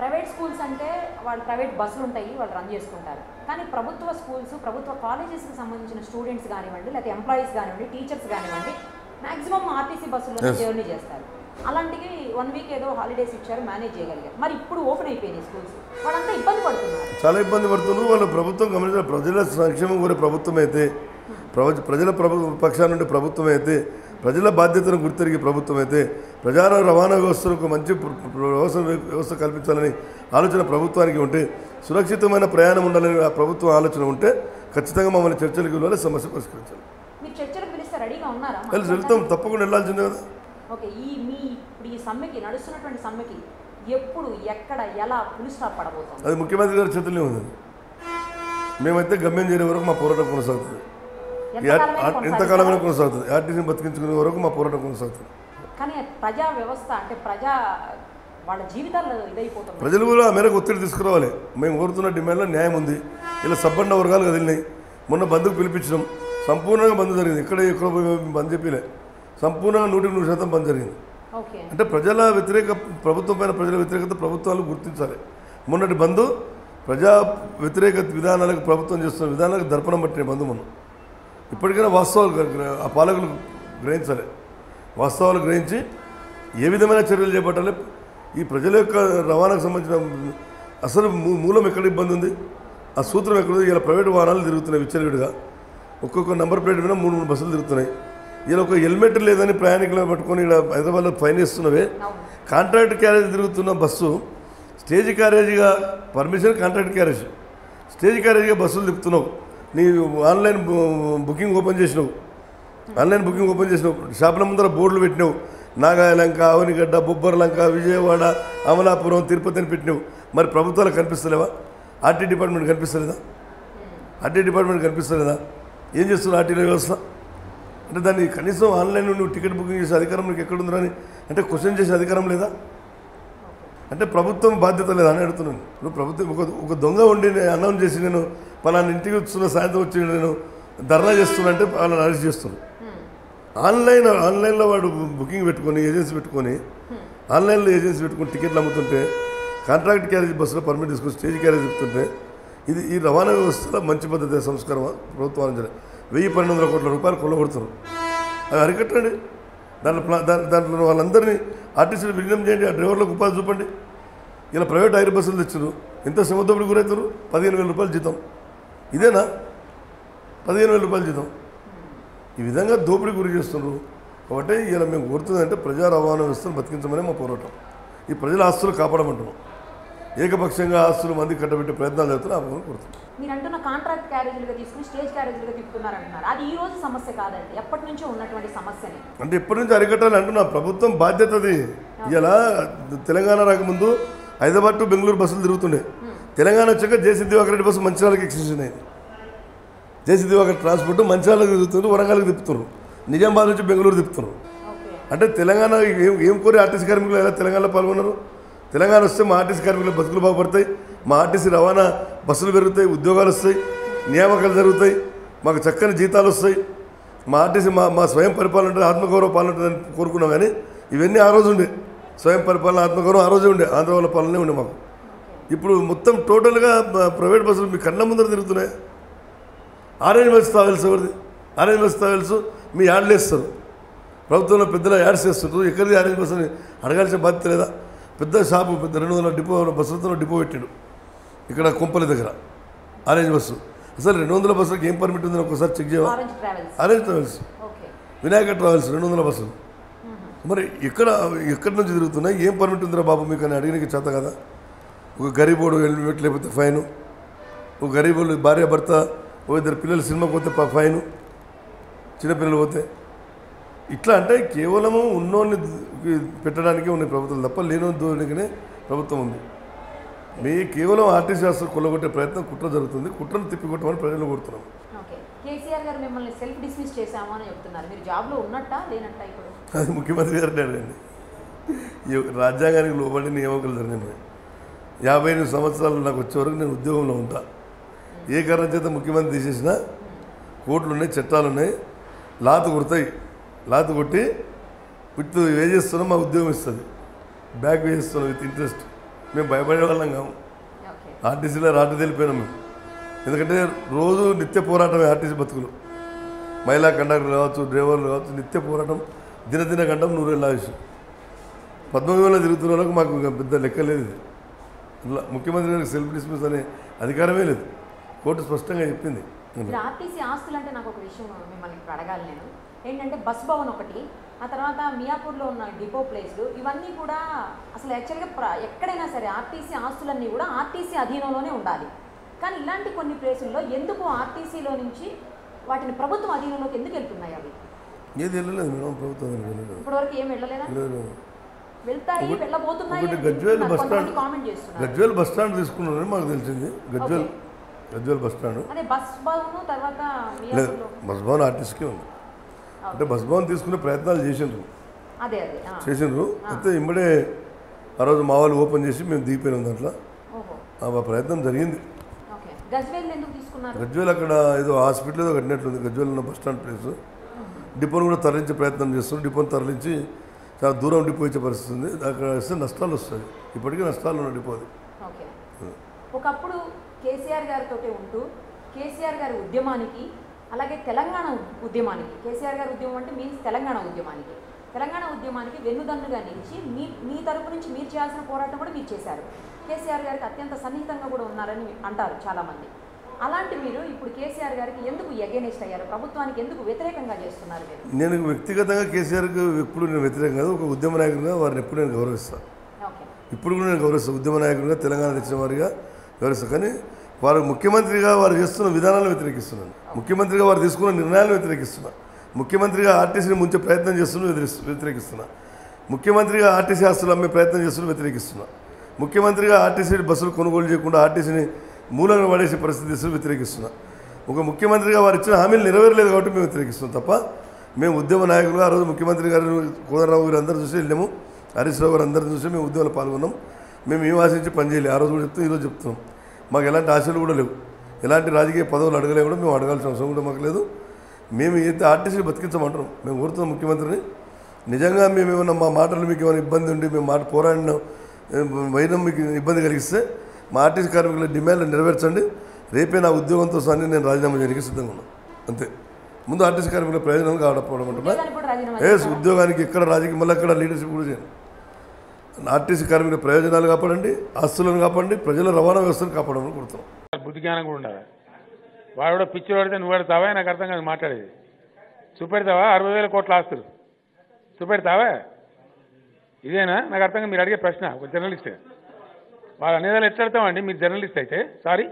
Private schools అంటే వాళ్ళు private బస్సులు ఉంటాయి వాళ్ళు రన్ చేసుకుంటారు కానీ ప్రభుత్వ స్కూల్స్ ప్రభుత్వ కాలేజెస్కి సంబంధించిన స్టూడెంట్స్ కానివ్వండి లేకపోతే ఎంప్లాయీస్ కానివ్వండి టీచర్స్ కానివ్వండి మాక్సిమం ఆర్టీసీ బస్సుల్లో Yes. జర్నీ చేస్తారు అలాంటివి వన్ వీక్ ఏదో హాలిడేస్ ఇచ్చారు మేనేజ్ చేయగలిగారు మరి ఇప్పుడు ఓపెన్ అయిపోయినాయి స్కూల్స్ వాళ్ళంతా ఇబ్బంది పడుతున్నారు చాలా ఇబ్బంది పడుతున్నారు వాళ్ళ ప్రభుత్వం గమనించిన ప్రజల సంక్షేమం కోరే ప్రభుత్వం అయితే ప్రవ- ప్రజల ప్రభు పక్షాన నుండి ప్రభుత్వం అయితే ప్రజల బాధ్యతను గుర్తెరిగే ప్రభుత్వం అయితే ప్రజా రవాణా వ్యవస్థలకు మంచి ప్ర- ప్ర- వ్యవస్థ వ్యవస్థ కల్పించాలని ఆలోచన ప్రభుత్వానికి ఉంటే సురక్షితమైన ప్రయాణం ఉండాలని ఆ ప్రభుత్వం ఆలోచన ఉంటే ఖచ్చితంగా మమ్మల్ని చర్చలకు వెళ్ళాలి సమస్య పరిష్కరించాలి మీరు చర్చలకు పిలిస్తే రెడీగా ఉన్నారా కలిసి వెళ్తాం తప్పకుండా వెళ్ళాల్సిందే కదా ఓకే ఈ మీ ఇప్పుడు ఈ సమ్మెకి నడుస్తున్నటువంటి సమ్మెకి ఎప్పుడు ఎక్కడ ఎలా ఫుల్ స్టాప్ పడబోతోంది అది ముఖ్యమంత్రి గారి చేతుల్లో ఉంది మేమైతే గమ్యం చేరే వరకు మా పోరాటం కొనసాగుతుంది ఈ ఆర్- ఎంతకాలమైనా ఆర్- ఎంతకాలమైనా కొనసాగిస్తారా? కొనసాగుతుంది ఆర్టీసీని బతికించుకునే వరకు మా పోరాటం కొనసాగుతుంది కానీ ప్రజా వ్యవస్థ అంటే ప్రజా వాళ్ళ జీవితాలు ఇదైపోతుంది ప్రజలు కూడా ఆ మేరకు ఒత్తిడి తీసుకురావాలి మేము కోరుతున్న డిమాండ్లో న్యాయం ఉంది ఇలా సబ్బండ వర్గాలు కదిలినాయి మొన్న బంద్కు పిలిపించడం సంపూర్ణంగా బంద్ జరిగింది ఇక్కడ ఎక్కడ బంద్ చెప్పిలే సంపూర్ణంగా నూటికి నూరు శాతం బంద్ జరిగింది ఓకే అంటే ప్రజల వ్యతిరేక ప్రభుత్వం పైన ప్రజల వ్యతిరేకత ప్రభుత్వాలు గుర్తించాలి మొన్నటి బంధు ప్రజా వ్యతిరేక విధానాలకు ప్రభుత్వం చేస్తున్న విధానాలకు దర్పణం పట్టిన బంధు మనం ఇప్పటికైనా వాస్తవాలు గ్ర- గ్ర- ఆ పాలకులు గ్రహించాలి వాస్తవాలు గ్రహించి ఏ విధమైన చర్యలు చేపట్టాలి ఈ ప్రజల యొక్క రవాణాకు సంబంధించిన అసలు మూ- మూలం ఎక్కడ ఇబ్బంది ఉంది ఆ సూత్రం ఎక్కడ ఉంది ఇలా ప్రైవేట్ వాహనాలు తిరుగుతున్నాయి విచ్చలవిడిగా ఒక్కొక్క నెంబర్ ప్లేట్ మీద మూడు మూడు బస్సులు తిరుగుతున్నాయి ఇలా ఒక హెల్మెట్ లేదని ప్రయాణికులు పట్టుకొని ఇక్కడ హైదరాబాద్లో ఫైన్ ఇస్తున్నవే అవును కాంట్రాక్ట్ క్యారేజ్ తిరుగుతున్న బస్సు స్టేజ్ క్యారేజీగా పర్మిషన్ కాంట్రాక్ట్ క్యారేజ్ స్టేజ్ క్యారేజీగా బస్సులు తిప్పుతున్నావు నీ ఆన్లైన్ బు- బుకింగ్ ఓపెన్ చేసినావు ఆన్లైన్ బుకింగ్ ఓపెన్ చేసినావు షాపుల ముందర బోర్డులు పెట్టినావు నాగాయలంక అవనిగడ్డ బొబ్బర్లంక విజయవాడ అమలాపురం తిరుపతి అని పెట్టినావు మరి ప్రభుత్వాలకు కనిపిస్తలేవా ఆర్టీ డిపార్ట్మెంట్ కనిపిస్తలేదా ఆర్టీ డిపార్ట్మెంట్ కనిపిస్తలేదా ఏం చేస్తున్నారు ఆర్టీల వ్యవస్థ అంటే దాన్ని కనీసం ఆన్లైన్ నువ్వు టికెట్ బుకింగ్ చేసే అధికారం నీకు ఎక్కడుందిరా అని అంటే క్వశ్చన్ చేసే అధికారం లేదా అంటే ప్రభుత్వం బాధ్యత లేదా అని అడుగుతున్నాను ఇప్పుడు ప్రభుత్వం ఒక ఒక దొంగ ఉండి నేను అనౌన్స్ చేసి నేను పలానా ఇంటికి వస్తున్న సాయంత్రం వచ్చి నేను ధర్నా చేస్తున్నా అంటే వాళ్ళని అరెస్ట్ చేస్తున్నాను ఆన్లైన్ ఆన్లైన్లో వాడు బుకింగ్ పెట్టుకొని ఏజెన్సీ పెట్టుకొని ఆన్లైన్లో ఏజెన్సీ పెట్టుకొని టికెట్లు అమ్ముతుంటే కాంట్రాక్ట్ క్యారేజ్ బస్సులో పర్మిట్ తీసుకొని స్టేజ్ క్యారేజ్ చెప్తుంటే ఇది ఈ రవాణా వ్యవస్థలో మంచి పద్ధతి సంస్కారం ప్రభుత్వం ఆలోచన వెయ్యి పన్నెండు వందల కోట్ల రూపాయలు కొల్లగొడుతున్నారు అది అరికట్టండి దాంట్లో ప్లా- దాంట్లో దాంట్లో వాళ్ళందరినీ ఆర్టీసీలు విలీనం చేయండి ఆ డ్రైవర్లకు ఉపాధి చూపండి ఇలా ప్రైవేట్ ఐర్ బస్సులు తెచ్చారు ఎంత శ్రమదోపిడి గురవుతారు పదిహేను వేల రూపాయలు జీతం ఇదేనా పదిహేను వేల రూపాయలు జీతం ఈ విధంగా దోపిడీ గురి చేస్తున్నారు కాబట్టి ఇలా మేము కోరుతుందంటే ప్రజా రవాణా వ్యవస్థను బతికించమని మా పోరాటం ఈ ప్రజల ఆస్తులు కాపాడమంటున్నాం ఏకపక్షంగా ఆస్తులు మంది కట్టబెట్టే ప్రయత్నాలు జరుగుతున్నాయి ఆపమని కోరుతున్నాం మీరు అంటున్న కాంట్రాక్ట్ క్యారేజీలుగా తీసుకుని స్టేజ్ క్యారేజీలుగా తిప్పుతున్నారు అంటున్నారు అది ఈ రోజు సమస్య కాదండి ఎప్పటి నుంచో ఉన్నటువంటి సమస్యనే అంటే ఎప్పటి నుంచి అరికట్టాలి అంటున్నా ప్రభుత్వం బాధ్యత అది ఇలా తెలంగాణ రాకముందు హైదరాబాద్ టు బెంగళూరు బస్సులు తిరుగుతుండే తెలంగాణ వచ్చాక జేసీ దివాకర్ రెడ్డి బస్సు మంచిర్యాలకు ఎక్స్టెన్షన్ అయింది జేసీ దివాకర్ ట్రాన్స్పోర్ట్ మంచిర్యాలకు తిరుగుతున్నారు వరంగల్కి తిప్పుతున్నారు నిజామాబాద్ నుంచి బెంగళూరు తిప్పుతున్నారు ఓకే అంటే తెలంగాణ ఏం ఏం కోరి ఆర్టీసీ కార్మికులు ఎలా తెలంగాణలో పాల్గొన్నారు తెలంగాణ వస్తే మా ఆర్టీసీ కార్మికుల బతుకులు బాగుపడతాయి మా ఆర్టీసీ రవాణా బస్సులు పెరుగుతాయి ఉద్యోగాలు వస్తాయి నియామకాలు జరుగుతాయి మాకు చక్కని జీతాలు వస్తాయి మా ఆర్టీసీ మా మా స్వయం పరిపాలన ఉంటుంది ఆత్మగౌరవ పాలన ఉంటుందని కోరుకున్నాం కానీ ఇవన్నీ ఆ రోజు ఉండే స్వయం పరిపాలన ఆత్మగౌరవం ఆ రోజే ఉండే ఆంధ్ర వాళ్ళ పాలనే ఉండే మాకు ఇప్పుడు మొత్తం టోటల్గా బ- ప్రైవేట్ బస్సులు మీ కళ్ళ ముందర తిరుగుతున్నాయి ఆరెంజ్ బస్ ట్రావెల్స్ ఎవరిది ఆరెంజ్ బస్ ట్రావెల్స్ మీ యాడ్లు వేస్తారు ప్రభుత్వంలో పెద్దల యాడ్స్ చేస్తుంటారు ఎక్కడిది ఆరెంజ్ బస్ అని అడగాల్సిన బాధ్యత లేదా పెద్ద షాపు పెద్ద రెండు వందల డిపో బస్సులతో డిపో పెట్టాడు ఇక్కడ కుంపలి దగ్గర ఆరెంజ్ బస్సు అసలు రెండు వందల బస్సులకు ఏం పర్మిట్ ఉందని ఒకసారి చెక్ చేయవా orange travels orange travels okay Vinayaka travels రెండు వందల బస్సులు మరి ఎక్కడ ఎక్కడి నుంచి తిరుగుతున్నాయి ఏం పర్మిట్ ఉందిరా బాబు మీకు అని అడిగినకి చేత కదా ఒక గరీబోడు హెల్మెట్ లేకపోతే ఫైను ఒక గరీబోడు భార్య భర్త ఓ ఇద్దరు పిల్లలు సినిమాకి పోతే ప- ఫైను చిన్నపిల్లలు పోతే ఇట్లా అంటే కేవలము ఉన్నోన్ని పెట్టడానికే ఉన్నాయి ప్రభుత్వం తప్ప లేనో దోనికనే ప్రభుత్వం ఉంది మీ కేవలం ఆర్టీసీ వ్యవస్థ కొల్లగొట్టే ప్రయత్నం కుట్ర జరుగుతుంది కుట్రను తిప్పికొట్టమని ప్రజలు కోరుతున్నాం ఓకే కేసీఆర్ గారు మిమ్మల్ని సెల్ఫ్ డిస్మిస్ చేశాము అని చెప్తున్నారు మీరు జాబ్లో ఉన్నట్టా లేనట్టా ఇప్పుడు అది ముఖ్యమంత్రి గారిని అడగండి ఈ రాజ్యాంగానికి లోబడి నియామకాలు జరిగినాయి యాభై ఎనిమిది సంవత్సరాలు నాకు వచ్చే వరకు నేను ఉద్యోగంలో ఉంటా ఏ కారణం చేత ముఖ్యమంత్రి తీసేసినా కోర్టులు ఉన్నాయి చట్టాలు ఉన్నాయి లాతు కొడతాయి లాతు కొట్టి విత్ వేజేస్తున్నాం మా ఉద్యోగం ఇస్తుంది బ్యాక్ వేస్తున్నాం విత్ ఇంట్రెస్ట్ మేము భయపడే వాళ్ళం కాము ఓకే ఆర్టీసీలో రాటు తెలిపోయినాం మేము ఎందుకంటే రోజు నిత్య పోరాటమే ఆర్టీసీ బతుకులు మహిళా కండక్టర్ కావచ్చు డ్రైవర్లు కావచ్చు నిత్య పోరాటం దినదిన గంటం నూరేళ్ళ ఆయుష్ పద్మవ్యూహంలో తిరుగుతున్న వాళ్ళకు మాకు ఇంకా పెద్ద లెక్క లేదు ఇది ఇట్లా ముఖ్యమంత్రి గారికి సెల్ఫ్ డిస్మిస్ అనే అధికారమే లేదు కోర్టు స్పష్టంగా చెప్పింది ఇప్పుడు ఆర్టీసీ ఆస్తులు అంటే నాకు ఒక విషయం మిమ్మల్ని ఇప్పుడు అడగాలి నేను ఏంటంటే బస్ భవన్ ఒకటి ఆ తర్వాత మియాపూర్లో ఉన్న డిపో ప్లేస్లు ఇవన్నీ కూడా అసలు యాక్చువల్గా ప్ర ఎక్కడైనా సరే ఆర్టీసీ ఆస్తులన్నీ కూడా ఆర్టీసీ అధీనంలోనే ఉండాలి కానీ ఇలాంటి కొన్ని ప్లేసుల్లో ఎందుకు ఆర్టీసీలో నుంచి వాటిని ప్రభుత్వం అధీనంలోకి ఎందుకు వెళ్తున్నాయి అవి ఏది వెళ్ళలేదు మేడం ప్రభుత్వం ఏం వెళ్ళలేదు ఇప్పటివరకు ఏం వెళ్ళలేదా వెళ్ళలేదు. వెళ్తాయి వెళ్ళబోతున్నాయి ఒకటి అని గజ్వేల్ చెప్తున్నారు. బస్ కొంతమంది స్టాండ్ కామెంట్ చేస్తున్నారు గజ్వేల్ బస్ స్టాండ్ తీసుకున్నారని మాకు తెలిసింది గజ్వేల్ గజ్వేల్ బస్ స్టాండ్ అదే బస్ భవన్ తర్వాత లేదు మియాపూర్లో బస్ భవన్ ఆర్టీసీకే ఉంది అంటే బస్ భవన్ తీసుకునే ప్రయత్నాలు చేసిండ్రు అదే అదే ఆ. చేసిండ్రు అయితే ఇమ్మడే ఆ రోజు మా వాళ్ళు ఓపెన్ చేసి మేము దిగిపోయినాం దాంట్లో ఓహో ఆ ప్రయత్నం జరిగింది ఓకే గజ్వేల్ ఎందుకు తీసుకున్నారు గజ్వేల్ అక్కడ ఏదో హాస్పిటల్ ఏదో కట్టినట్లుంది గజ్వేల్ ఉన్న బస్ స్టాండ్ ప్లేస్ డిపోను కూడా తరలించే ప్రయత్నం చేస్తున్నారు డిపోను తరలించి చాలా దూరం డిపో ఇచ్చే పరిస్థితి ఉంది అక్కడ ఇస్తే నష్టాలు వస్తాయి ఇప్పటికీ నష్టాలు ఉన్న డిపో అది ఓకే ఒకప్పుడు కేసీఆర్ గారితో ఉంటూ కేసీఆర్ గారి ఉద్యమానికి అలాగే తెలంగాణ ఉద్యమానికి కేసీఆర్ గారి ఉద్యమం అంటే మీన్స్ తెలంగాణ ఉద్యమానికి తెలంగాణ ఉద్యమానికి వెన్నుదన్నుగా నిలిచి మీ మీ తరపు నుంచి మీరు చేయాల్సిన పోరాటం కూడా మీరు చేశారు కేసీఆర్ గారికి అత్యంత సన్నిహితంగా కూడా ఉన్నారని అంటారు చాలామంది అలాంటి మీరు ఇప్పుడు కేసీఆర్ గారికి ఎందుకు ఎగెనిస్ట్ అయ్యారు ప్రభుత్వానికి ఎందుకు వ్యతిరేకంగా చేస్తున్నారు మీరు నేను వ్యక్తిగతంగా కేసీఆర్కి ఎప్పుడు నేను వ్యతిరేకం కాదు ఒక ఉద్యమ నాయకుడిగా వారిని ఎప్పుడు నేను గౌరవిస్తాను ఓకే ఇప్పుడు కూడా నేను గౌరవిస్తాను ఉద్యమ నాయకుడిగా తెలంగాణ తెచ్చిన వారిగా గౌరవిస్తాను కానీ వారు ముఖ్యమంత్రిగా వారు చేస్తున్న విధానాలను వ్యతిరేకిస్తున్నాను ముఖ్యమంత్రిగా వారు తీసుకున్న నిర్ణయాలను వ్యతిరేకిస్తున్నా ముఖ్యమంత్రిగా ఆర్టీసీని ముంచే ప్రయత్నం చేస్తున్న వ్యతిరేకిస్తున్నా ముఖ్యమంత్రిగా ఆర్టీసీ ఆస్తులు అమ్మే ప్రయత్నం చేస్తున్న వ్యతిరేకిస్తున్నా ముఖ్యమంత్రిగా ఆర్టీసీ బస్సులు కొనుగోలు చేయకుండా ఆర్టీసీని మూలంగా పడేసే పరిస్థితి తీసుకుని వ్యతిరేకిస్తున్నా ఒక ముఖ్యమంత్రిగా వారు ఇచ్చిన హామీలు నెరవేరలేదు కాబట్టి మేము వ్యతిరేకిస్తున్నాం తప్ప మేము ఉద్యమ నాయకులుగా ఆ రోజు ముఖ్యమంత్రి గారు కోదండరావు గారు అందరూ చూసి వెళ్ళాము హరీష్ రావు గారు అందరూ చూసి మేము ఉద్యమంలో పాల్గొన్నాం మేము ఏం ఆశించి పనిచేయలేదు ఆ రోజు కూడా చెప్తాం ఈరోజు చెప్తున్నాం మాకు ఎలాంటి ఆశలు కూడా లేవు ఎలాంటి రాజకీయ పదవులు అడగలే కూడా మేము అడగాల్సిన అవసరం కూడా మాకు లేదు మేము అయితే ఆర్టీసీని బతికించమంటున్నాం మేము కోరుతున్నాం ముఖ్యమంత్రిని నిజంగా మేము ఏమన్నా మా మాటలు మీకు ఏమైనా ఇబ్బంది ఉండి మేము మాట పోరాడిన వైనం మీకు ఇబ్బంది కలిగిస్తే మా ఆర్టీసీ కార్మికుల డిమాండ్లు నెరవేర్చండి రేపే నా ఉద్యోగంతో సహా నేను రాజీనామా చేయడానికి సిద్ధంగా ఉన్నాను అంతే ముందు ఆర్టీసీ కార్మికుల ప్రయోజనాలు కావడపోవడం అంటున్నా ఉద్యోగానికి కూడా రాజీనామా ఏ చేస్తారా? ఉద్యోగానికి ఎక్కడ రాజకీయ మళ్ళీ ఎక్కడ లీడర్షిప్ కూడా చేయండి ఆర్టీసీ కార్మికుల ప్రయోజనాలు కాపాడండి ఆస్తులను కాపాడండి ప్రజల రవాణా వ్యవస్థను కాపాడమని కోరుతున్నాం బుద్ధి జ్ఞానం కూడా ఉండాలి వాడు కూడా పిచ్చి పడితే నువ్వు పెడతావా నాకు అర్థం కాదు మాట్లాడేది చూపెడతావా అరవై వేల కోట్ల ఆస్తులు చూపెడతావా ఇదేనా నాకు అర్థం కాదు మీరు అడిగే ప్రశ్న ఒక జర్నలిస్ట్ వాళ్ళు అనేదాలు ఎట్లా అడతామండి మీరు జర్నలిస్ట్ అయితే సారీ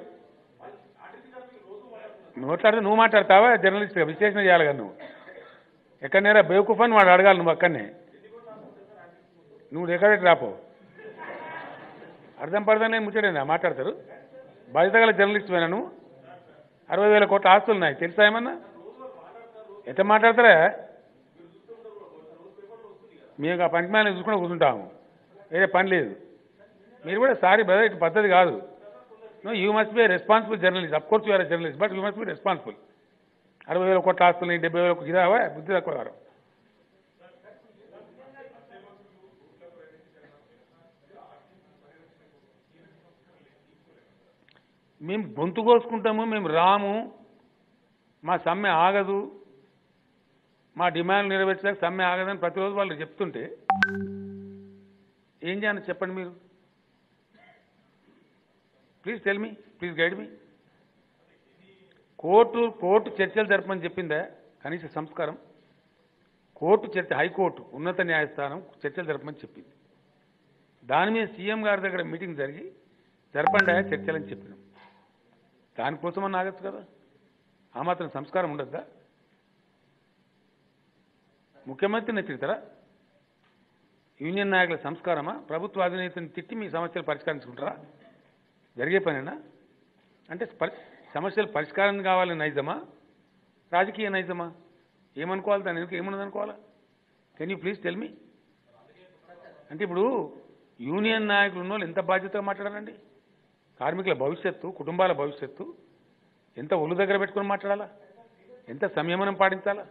నువ్వు మాట్లాడితే నువ్వు మాట్లాడతావా జర్నలిస్ట్గా విశ్లేషణ చేయాలి కదా నువ్వు ఎక్కడనేరా బేవకూఫ్ అని వాడు అడగాలి నువ్వు అక్కడనే నువ్వు ఎక్కడ రాపో అర్థం పడదని నేను ముచ్చడేనా మాట్లాడతారు బాధ్యత గల జర్నలిస్ట్ పోయినా నువ్వు అరవై వేల కోట్ల ఆస్తులు ఉన్నాయి తెలుసా ఏమన్నా ఎట్లా మాట్లాడతారా మేము ఆ పనికి మీద చూసుకుని కూర్చుంటాము వేరే పని లేదు మీరు కూడా సారీ బ్రదర్ ఇటు పద్ధతి కాదు no you must be responsible journalist of course you're journalist but you must be responsible అరవై వేల కోట్ల ఆస్తులు డెబ్బై వేల ఇదావా బుద్ధి తక్కువ వారు మేము గొంతు కోసుకుంటాము మేము రాము మా సమ్మె ఆగదు మా డిమాండ్ నెరవేర్చడానికి సమ్మె ఆగదని ప్రతిరోజు వాళ్ళు చెప్తుంటే ఏం చేయాలి చెప్పండి మీరు please tell me please guide me court court చర్చలు జరపమని చెప్పిందా కనీస సంస్కారం కోర్టు చర్చ హైకోర్టు ఉన్నత న్యాయస్థానం చర్చలు జరపమని చెప్పింది దాని మీద సీఎం గారి దగ్గర మీటింగ్ జరిగి జరపండి చర్చలని చెప్పినాం దానికోసమని ఆగచ్చు కదా ఆ మాత్రం సంస్కారం ఉండద్దా ముఖ్యమంత్రిని తిడతారా యూనియన్ నాయకుల సంస్కారమా ప్రభుత్వ అధినేతని తిట్టి మీ సమస్యలు పరిష్కరించుకుంటారా జరిగే పనేనా అంటే పరి- సమస్యలు పరిష్కారం కావాలని నైజమా రాజకీయ నైజమా ఏమనుకోవాలి దాని ఎందుకు ఏమన్నది అనుకోవాలా can you please tell me అంటే ఇప్పుడు యూనియన్ నాయకులు ఉన్న వాళ్ళు ఎంత బాధ్యతగా మాట్లాడాలండి కార్మికుల భవిష్యత్తు కుటుంబాల భవిష్యత్తు ఎంత ఒళ్ళు దగ్గర పెట్టుకొని మాట్లాడాలా ఎంత సంయమనం పాటించాలా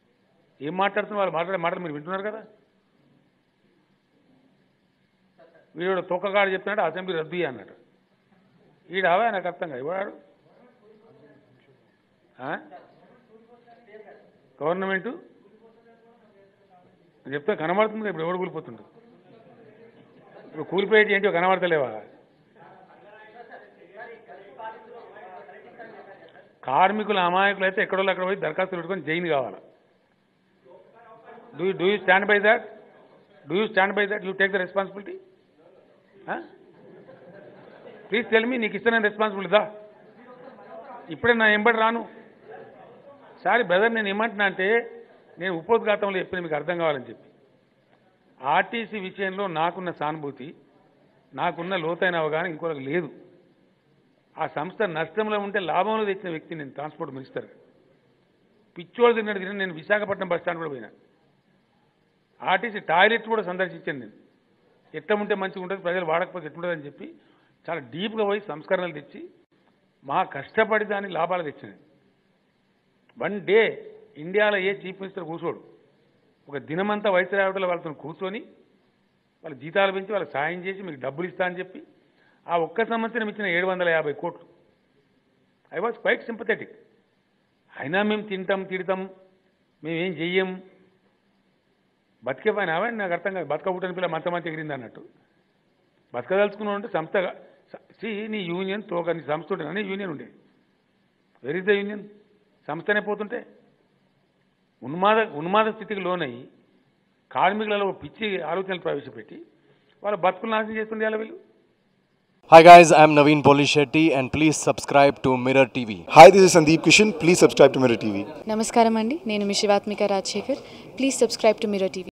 ఏం మాట్లాడుతున్న వాళ్ళు మాట్లాడే మాటలు మీరు వింటున్నారు కదా వీడు తొక్కగాడు చెప్తున్నాడు అసెంబ్లీ రద్దు చేయి అన్నాడు ఈడావా నాకు అర్థం కాదు ఇవాడు గవర్నమెంటు చెప్తే కనబడుతుంది ఇప్పుడు ఎవడు కూలిపోతుండు ఇప్పుడు కూలిపోయేటి ఏంటో కనబడతలేవా కార్మికుల అమాయకులు అయితే ఎక్కడో అక్కడ పోయి దరఖాస్తులు పెట్టుకొని జైలు కావాలి do do you stand by that do you stand by that you take the responsibility please tell me నీకు ఇష్టమైన రెస్పాన్సిబిలిటీ దా ఇప్పుడే నా ఎంబడి రాను సారీ బ్రదర్ నేను ఏమంటున్నా అంటే నేను ఉపోద్ఘాతంలో చెప్పిన మీకు అర్థం కావాలని చెప్పి ఆర్టీసీ విషయంలో నాకున్న సానుభూతి నాకున్న లోతైన అవగాహన ఇంకొకరికి లేదు ఆ సంస్థ నష్టంలో ఉంటే లాభంలో తెచ్చిన వ్యక్తి నేను ట్రాన్స్పోర్ట్ మినిస్టర్ పిచ్చోళ్ళు తిన్నట్టు తిన్న నేను విశాఖపట్నం బస్ స్టాండ్ కూడా పోయినా ఆర్టీసీ టాయిలెట్ కూడా సందర్శించాను నేను ఎట్లా ఉంటే మంచిగా ఉంటుంది ప్రజలు వాడకపోతే ఎట్లుంటుందని చెప్పి చాలా డీప్గా పోయి సంస్కరణలు తెచ్చి మా కష్టపడి దాని లాభాలు తెచ్చినాయి వన్ డే ఇండియాలో ఏ చీఫ్ మినిస్టర్ కూర్చోడు ఒక దినమంతా వైద్యరావుల వాళ్ళతో కూర్చొని వాళ్ళ జీతాలు పెంచి వాళ్ళకి సాయం చేసి మీకు డబ్బులు ఇస్తా అని చెప్పి ఆ ఒక్క సంవత్సరం ఇచ్చిన ఏడు వందల యాభై కోట్లు ఐ వాజ్ క్వైట్ సింపథెటిక్ అయినా మేము తింటాం తిడతాం మేమేం చెయ్యం బతికే పని అవన్నీ నాకు అర్థం కాదు బతక పుట్టిన పిల్ల మంత మంచి ఎగిరింది అన్నట్టు బతకదలుచుకున్నావు అంటే సంస్థగా సి నీ యూనియన్ తోక నీ సంస్థ ఉంటే నీ యూనియన్ ఉండేది వెర్ ఇస్ ద యూనియన్ సంస్థనే పోతుంటే ఉన్మాద ఉన్మాద స్థితికి లోనయ్యి కార్మికులలో పిచ్చి ఆలోచనలు ప్రవేశపెట్టి వాళ్ళ బతుకులు నాశనం చేస్తుండే వీళ్ళు Hi guys, I'm Naveen Polishetty and please subscribe to Mirror TV. Hi, this is Sandeep Kishan. Please subscribe to Mirror TV. నమస్కారం అండి నేను మీ Shivathmika Rajasekhar please subscribe to Mirror TV